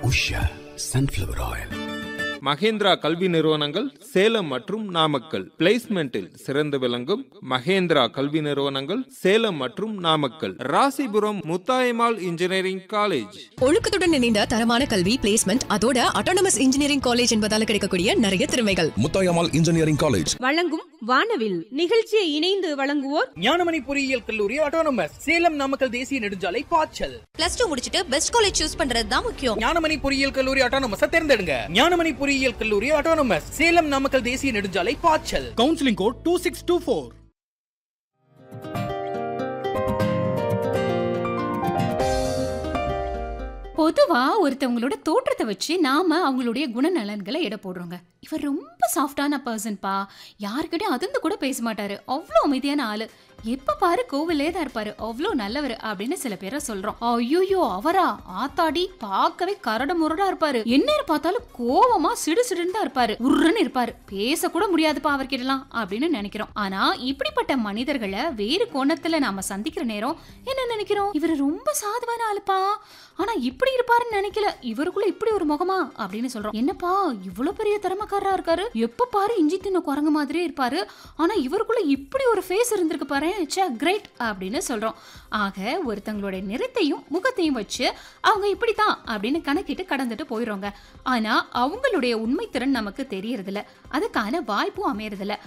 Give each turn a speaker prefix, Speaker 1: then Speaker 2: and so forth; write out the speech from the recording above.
Speaker 1: Usha sunflower oil
Speaker 2: Mahindra கல்வி நிறுவனங்கள் சேலம் மற்றும் நாமக்கல் பிளேஸ்மெண்டில் சிறந்து விளங்கும் மகேந்திரா கல்வி நிறுவனங்கள் சேலம் மற்றும் நாமக்கல் ராசிபுரம் முத்தாயம்மாள் இன்ஜினியரிங் காலேஜ்
Speaker 3: ஒழுக்கத்துடன் இணைந்த தரமான கல்வி பிளேஸ்மெண்ட் அதோட அட்டானமஸ் இன்ஜினியரிங் காலேஜ் என்பதால கிடைக்கக்கூடிய நிறைய திறமைகள்
Speaker 4: முத்தாயம்மாள் இன்ஜினியரிங் காலேஜ்
Speaker 5: வழங்கும் வானவில் நிகழ்ச்சியை இணைந்து வழங்குவோர்
Speaker 6: ஞானமணி பொறியியல் கல்லூரி ஆட்டோனமஸ் சேலம் நாமக்கல் தேசிய நெடுஞ்சாலை பாய்ச்சல்
Speaker 7: பிளஸ் டூ முடிச்சிட்டு பெஸ்ட் காலேஜ் சூஸ் பண்றது தான் முக்கியம்
Speaker 6: ஞானமணி பொறியியல் கல்லூரி ஆட்டோனமஸ் தேர்ந்தெடுங்க ஞானமணி பொறியியல் கல்லூரி ஆட்டோனமஸ் சேலம் நாமக்கல் தேசிய நெடுஞ்சாலை பாய்ச்சல் counselling code two six two four
Speaker 8: பொதுவா ஒருத்தவங்களோட தோற்றத்தை வச்சு நாம அவங்களுடைய குணநலன்களை எடை போடுறோங்க இவர் ரொம்ப சாஃப்டான பர்சன்பா யாருக்கிட்டையும் அதிர்ந்து கூட பேச மாட்டாரு அவ்வளோ அமைதியான ஆளு எப்ப பாரு கோவிலே தான் இருப்பாரு அவ்வளோ நல்லவர் அப்படின்னு சில பேரை சொல்றோம் ஐயோயோ அவரா ஆத்தாடி பார்க்கவே கரடு முரடா இருப்பாரு என்ன பார்த்தாலும் கோவமா சிடு சிடுன்னு தான் இருப்பாரு உருன்னு இருப்பாரு பேச கூட முடியாதுப்பா அவர்கிட்டலாம் அப்படின்னு நினைக்கிறோம் ஆனா இப்படிப்பட்ட மனிதர்களை வேறு கோணத்துல நாம சந்திக்கிற நேரம் என்ன நினைக்கிறோம் இவர் ரொம்ப சாதுவான ஆளுப்பா ஆனா இப்படி இருப்பாருன்னு நினைக்கல இவருக்குள்ள இப்படி ஒரு முகமா அப்படின்னு சொல்றோம் என்னப்பா இவ்வளவு பெரிய திறமைக்காரரா இருக்காரு எப்ப பாரு இஞ்சி தின்ன குரங்கு மாதிரியே இருப்பாரு ஆனா இவருக்குள்ள இப்படி ஒரு ஃபேஸ் இருந்திருக்கு பாரு ச்சே கிரேட் அப்படின்னு சொல்றோம் ஆக ஒருத்தங்களுடைய நிறத்தையும் முகத்தையும் வச்சு அவங்க இப்படித்தான் அப்படின்னு கணக்கிட்டு கடந்துட்டு போயிடுறோங்க ஆனா அவங்களுடைய உண்மை திறன் நமக்கு தெரியறதில்ல அதுக்கான வாய்ப்பும் அமையறதில்ல